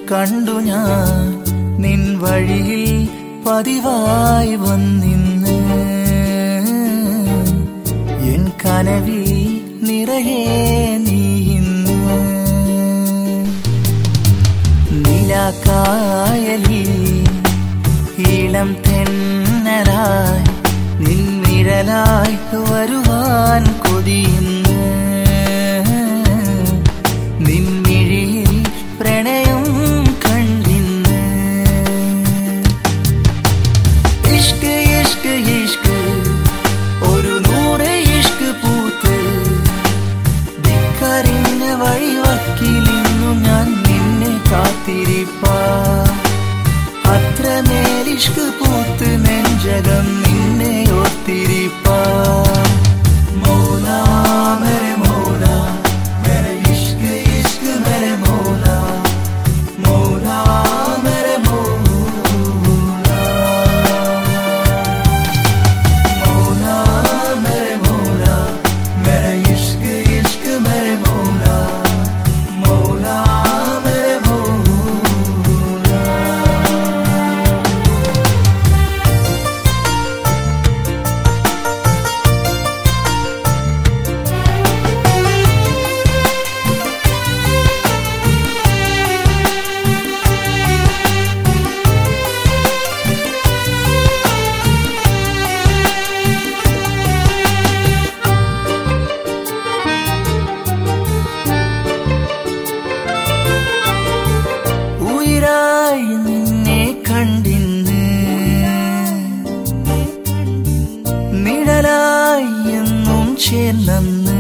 കണ്ടു ഞാൻ നിൻ വഴിയിൽ പതിവായി വന്നിന്ന് എൻ കനവിൽ നിറയെ നീ ഇന്ന് നിലാക്കായലിൽ ഈളം തെന്നലായി നിൻനിഴലായി വരുവാൻ കൊതിയുന്നു നിൻമിഴിയിൽ പ്രണയം കണ്ടിന്ന് ഇഷ്ക് ഇഷ്ക് ഇഷ്ക് ഒരു നൂറ് ഇഷ്ക് പൂത്ത് ധിക്കറിഞ്ഞ വഴിവക്കിലിന്നു ഞാൻ നിന്നെ കാത്തിരിപ്പാ അത്രമേൽ ഇഷ്ക് പൂത്ത് നെഞ്ചകം നിന്നെ ഓർത്തിരിപ്പാ മൗലാ മേരെ മൗലാ മേരെ ഇഷ്ക് ഇഷ്ക് മേരെ മൗലാ മൗലാ മേരെ മൗലാ മൗലാ മേരെ മൗലാ മേരെ ഇഷ്ക് ഇഷ്ക് മേരെ മൗലാ മൗലാ മേരെ മൗലാ ഉയരായി നിന്നെ കണ്ടിന്ന് നിഴലായി എന്നും ചേർന്നന്ന്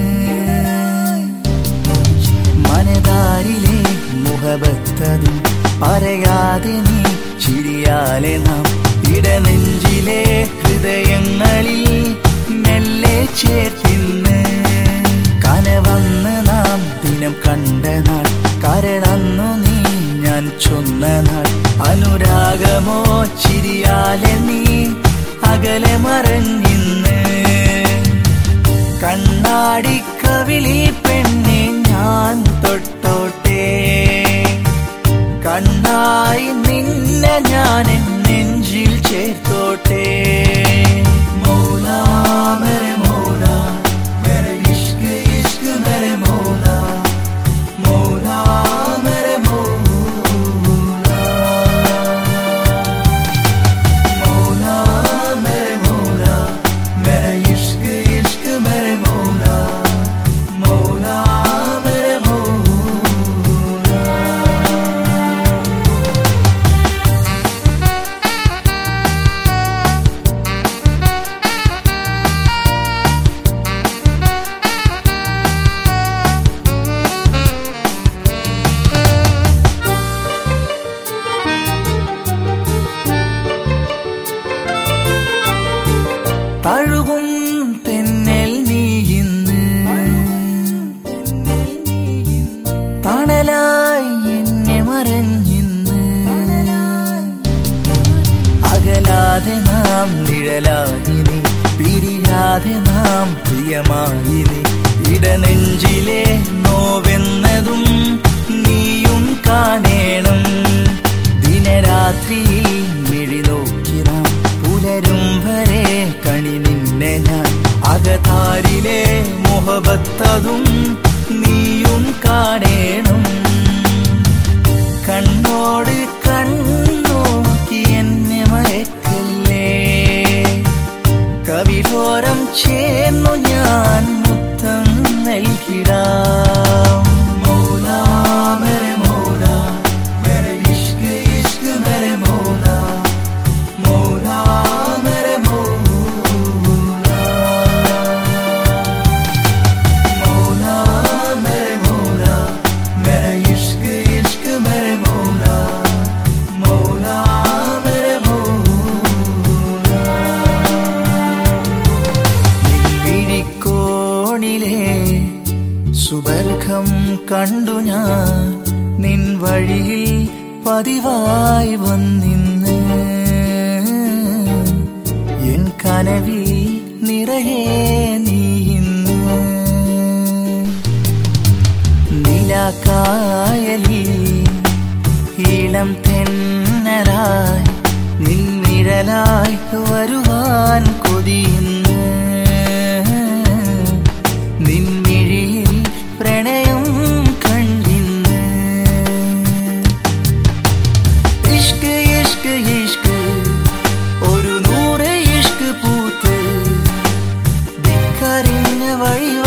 മനതാരിലെ മുഖബത്തതും പറയാതെ നീ ചിരിയാലെ നാം ഇടനെഞ്ചിലെ ഹൃദയങ്ങളിൽ മെല്ലെ ചേർത്തിന്ന് കനവന്ന് നാം ദിനം കണ്ട നാൾ കരളന്നു നീ ഞാൻ ചൊന്ന നാൾ അനുരാഗമോ ചിരിയാലെ നീ അകലെ മറഞ്ഞിന്ന് കണ്ണാടിക്കവിളി പെണ്ണെ ഞാൻ തൊട്ടോട്ടെ കണ്ണായി നിന്നെ ഞാൻ എൻ നെഞ്ചിൽ ചേർത്തോട്ടെ മൗലാ മേരെ മൗലാ മേരെ ഇഷ്ക് ഇഷ്ക് മേരെ മൗലാ മൗലാ മേരെ മൗലാ മൗലാ മേരെ മൗലാ മേരെ ഇഷ്ക് ഇഷ്ക് മേരെ മൗലാ മൗലാ മേരെ മൗലാ തഴുകും തെന്നൽ നീ ഇന്ന് തണലായി എന്നെ മറഞ്ഞിന്ന് അകലാതെ നാം നിഴലാകിനി പിരിയാതെ നാം പ്രിയമായിനി ഇടനെഞ്ചിലെ നോവെന്നതും നീയും കാണേണം ദിനരാത്രിയിൽ മിഴി നോക്കി നാം പുലരും വരെ കണി നിന്നെ ഞാൻ അകതാരിലെ മുഹബത്തതും നീയും കാണേണം കണ്ണോട് കണ്ണോക്കി എന്നെ മയക്കല്ലേ കവിതോരം ചേർന്നു ഞാൻ മുത്തം നൽകിടാം മൗലാ മേരെ മൗലാ മേരെ ഇഷ്ക് ഇഷ്ക് മേരെ മൗലാ മൗലാ മേരെ മൗലാ മൗലാ മേരെ മൗലാ മേരെ ഇഷ്ക് ഇഷ്ക് മേരെ മൗലാ മൗലാ മേരെ മൗലാ വിഴിക്കോണിലെ സുബർഖം കണ്ടു ഞാൻ നിൻ വഴിയിൽ പതിവായി വന്നിന്ന് എൻ കനവിൽ നിറയെ നീ ഇന്ന് നിലാക്കായലിൽ കാണാൻ കൊതിയുന്നു നിൻമിഴിയിൽ പ്രണയം കണ്ടിന്ന് ഇഷ്ക് ഇഷ്ക് ഇഷ്ക് ഒരു നൂറ് ഇഷ്ക് പൂത്ത് ധിക്കരിഞ്ഞ വഴി